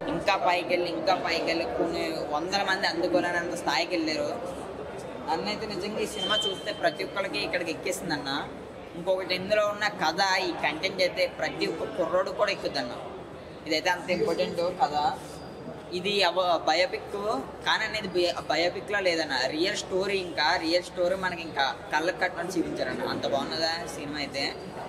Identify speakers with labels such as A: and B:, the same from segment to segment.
A: ఇంకా పైకి వెళ్ళి ఇంకా పైకి వెళ్ళి కొన్ని వందల మంది అందుకోలేనంత స్థాయికి వెళ్ళారు నన్నైతే నిజంగా ఈ సినిమా చూస్తే ప్రతి ఒక్కరికి ఇక్కడికి ఎక్కేస్తుంది అన్న ఇంకొకటి ఇందులో ఉన్న కథ ఈ కంటెంట్ అయితే ప్రతి ఒక్క కుర్రోడు కూడా ఎక్కుద్దన్న ఇదైతే అంత ఇంపార్టెంట్ కథ ఇది బయోపిక్ కానీ అనేది బయోపిక్లో లేదన్న రియల్ స్టోరీ ఇంకా రియల్ స్టోరీ మనకి ఇంకా కళ్ళకు కట్టినట్టు చూపించారన్న అంత బాగున్నదా సినిమా అయితే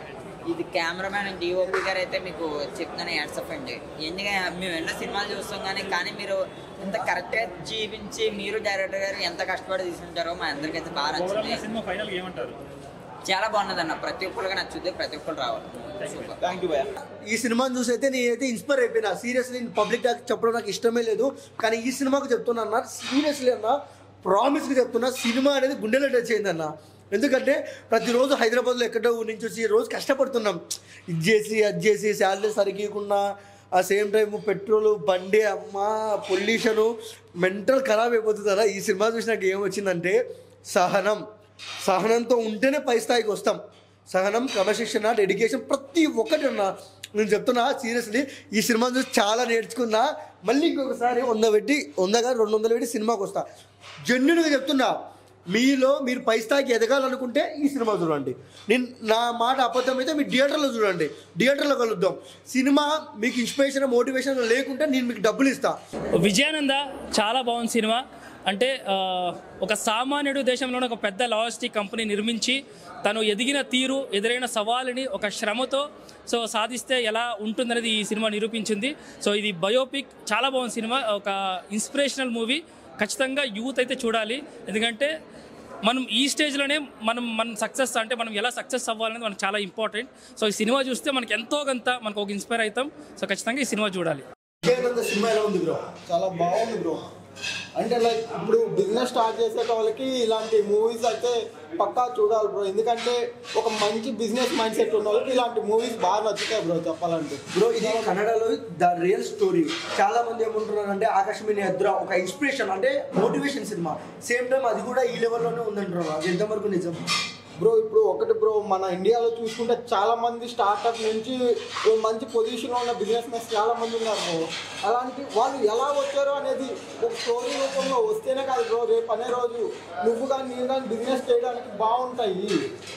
A: ఇది కెమెరామ్యాన్ డిఓపి గారు అయితే మీకు చెప్తాను యాడ్సప్ అండి ఎందుకంటే మేము ఎన్నో సినిమాలు చూస్తాం కానీ కానీ మీరు ఇంత కరెక్ట్గా జీవించి మీరు డైరెక్టర్ గారు ఎంత కష్టపడి తీసుకుంటారో మా అందరికైతే బాగా
B: ఓవరాల్
A: నచ్చింది
B: సినిమా ఫైనల్ ఏమంటారు
A: చాలా బాగున్నది అన్న ప్రతి ఒక్కరికి నచ్చుద్ది ప్రతి ఒక్కరు రావాలి సూపర్
C: థ్యాంక్ యూ భయ్య
D: ఈ సినిమాని చూసి అయితే నేనైతే ఇన్స్పైర్ అయిపోయినా సీరియస్లీ పబ్లిక్ టాక్ చెప్పడం నాకు ఇష్టమే లేదు కానీ ఈ సినిమాకు చెప్తున్నా అన్న సీరియస్లీ అన్న ప్రామిస్గా చెప్తున్నా సినిమా అనేది గుండెలో టచ్ అయింది అన్న ఎందుకంటే ప్రతిరోజు హైదరాబాద్లో ఎక్కడో ఊరి నుంచి వచ్చి రోజు కష్టపడుతున్నాం ఇది చేసి అది చేసి శాలరీ సరిగీయకుండా ఆ సేమ్ టైం పెట్రోల్ బండి అమ్మ పొల్యూషను మెంటల్ ఖరాబ్ అయిపోతుంది కదా ఈ సినిమా చూసి నాకు ఏమొచ్చిందంటే సహనం సహనంతో ఉంటేనే పై స్థాయికి వస్తాం సహనం క్రమశిక్షణ డెడికేషన్ ప్రతి ఒక్కటి అన్న నేను చెప్తున్నా సీరియస్లీ ఈ సినిమా చూసి చాలా నేర్చుకున్నా మళ్ళీ ఇంకొకసారి వంద పెట్టి వందగా రెండు వందలు పెట్టి సినిమాకి వస్తా జెన్యున్గా చెప్తున్నా మీలో మీరు పై స్థాయికి ఎదగాలనుకుంటే ఈ సినిమా చూడండి నేను నా మాట అబద్ధం అయితే మీరు థియేటర్లో చూడండి థియేటర్లో కలుద్దాం సినిమా మీకు ఇన్స్పిరేషన్ మోటివేషన్ లేకుంటే నేను మీకు డబ్బులు ఇస్తా
E: విజయానంద చాలా బాగుంది సినిమా అంటే ఆ, ఒక సామాన్యుడు దేశంలోనే ఒక పెద్ద లాజిస్టిక్ కంపెనీ నిర్మించి తను ఎదిగిన తీరు ఎదురైన సవాలుని ఒక శ్రమతో సో సాధిస్తే ఎలా ఉంటుందనేది ఈ సినిమా నిరూపించింది సో ఇది బయోపిక్ చాలా బాగుంది సినిమా ఒక ఇన్స్పిరేషనల్ మూవీ ఖచ్చితంగా యూత్ అయితే చూడాలి ఎందుకంటే మనం ఈ స్టేజ్లోనే మనం మనం సక్సెస్ అంటే మనం ఎలా సక్సెస్ అవ్వాలనేది మనకు చాలా ఇంపార్టెంట్ సో ఈ సినిమా చూస్తే మనకి ఎంతో కొంత మనకు ఒక ఇన్స్పైర్ అవుతాం సో ఖచ్చితంగా ఈ సినిమా చూడాలి
D: విజయానంద సినిమా ఎలా ఉంది బ్రో
C: చాలా బాగుంది బ్రో అంటే లైక్ ఇప్పుడు బిజినెస్ స్టార్ట్ చేసే వాళ్ళకి ఇలాంటి మూవీస్ అయితే పక్కా చూడాలి బ్రో ఎందుకంటే ఒక మంచి బిజినెస్ మైండ్ సెట్ ఉన్న వాళ్ళకి ఇలాంటి మూవీస్ బాగా నచ్చుతాయి బ్రో చెప్పాలంటే
D: బ్రో ఇది కన్నడలో ద రియల్ స్టోరీ చాలా మంది ఏమంటున్నారు అంటే ఆకాశమిని ఎదుర ఒక ఇన్స్పిరేషన్ అంటే మోటివేషన్ సినిమా సేమ్ టైం అది కూడా ఈ లెవెల్లోనే ఉందంటున్నారు అది ఎంతవరకు నిజం
C: బ్రో ఇప్పుడు ఒకటి బ్రో మన ఇండియాలో చూసుకుంటే చాలా మంది స్టార్ట్అప్ నుంచి ఓ మంచి పొజిషన్లో ఉన్న బిజినెస్ మెన్స్ చాలా మంది ఉన్నారు బ్రో అలాంటి వాళ్ళు ఎలా వచ్చారో అనేది ఒక స్టోరీ రూపంలో వస్తేనే కాదు బ్రో రేపు అనే రోజు నువ్వు కానీ నేను కానీ బిజినెస్ చేయడానికి బాగుంటాయి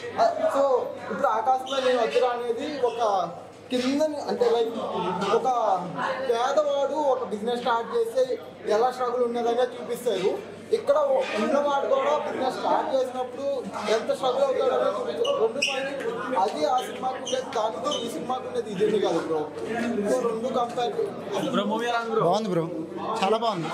C: సో ఇప్పుడు ఆకాశంలో నేను వచ్చరా అనేది ఒక కిందని అంటే లైక్ ఒక పేదవాడు ఒక బిజినెస్ స్టార్ట్ చేస్తే ఎలా స్ట్రగుల్ ఉన్నదనే చూపిస్తారు ఇక్కడ ఉన్నవాడు కూడా బిజినెస్ స్టార్ట్ చేసినప్పుడు ఎంత స్ట్రగుల్ అవుతాడో అనేది చూపిస్తారు రెండు పాయింట్ అది ఆ సినిమాకి ఉండేది దానితో ఈ సినిమాకి ఉండేది ఇదేమి కాదు బ్రో సో రెండు కంపేర్
F: బాగుంది బ్రో చాలా బాగుంది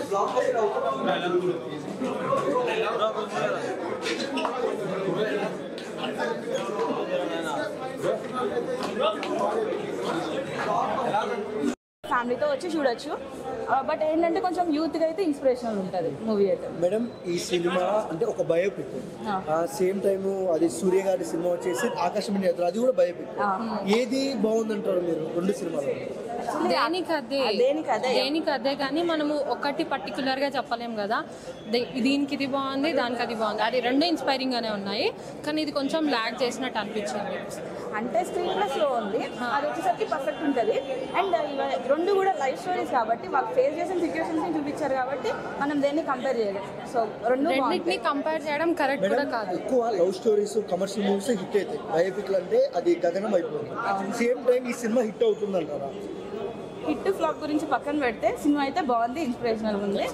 G: ఫ్యామిలీతో వచ్చి చూడొచ్చు బట్ ఏంటంటే కొంచెం యూత్గా అయితే ఇన్స్పిరేషనల్ ఉంటుంది మూవీ అయితే
D: మేడం ఈ సినిమా అంటే ఒక బయోపిక్ సేమ్ టైం అది సూర్య గారి సినిమా వచ్చేసి ఆకాశమిని ఎదురు అది కూడా బయోపిక్ ఏది బాగుందంటారు మీరు రెండు సినిమాలు
H: దేనికి అదే
G: దేనికి అదే.
H: దేనికి అదే కానీ మనము ఒకటి పర్టికులర్ గా చెప్పలేం కదా దే- దీనికి ఇది బాగుంది దానికి అది బాగుంది అది రెండు ఇన్స్పైరింగ్ గానే ఉన్నాయి కానీ ఇది కొంచెం ల్యాగ్ చేసినట్టు అనిపించింది
G: అంటే స్క్రీన్ ప్లస్ లో ఉంది అది వచ్చేసరికి పర్ఫెక్ట్ ఉంటుంది అండ్ రెండు కూడా లైఫ్ స్టోరీస్ కాబట్టి వాళ్ళు ఫేస్ చేసిన సిచ్యువేషన్స్ ని చూపించారు కాబట్టి మనం దేన్ని కంపేర్ చేయలేం సో రెండు
H: రెండింటిని కంపేర్ చేయడం కరెక్ట్ కూడా
D: మేడం
H: కాదు
D: ఎక్కువ love stories commercial movies hit అవుతాయి బయోపిక్లు అంటే అది గగనం అయిపోతుంది సేమ్ టైం ఈ సినిమా హిట్ అవుతుంది అంటారా
G: హిట్ ఫ్లాప్ గురించి పక్కన పెడితే సినిమా అయితే బాగుంది ఇన్స్పిరేషనల్ ఉంది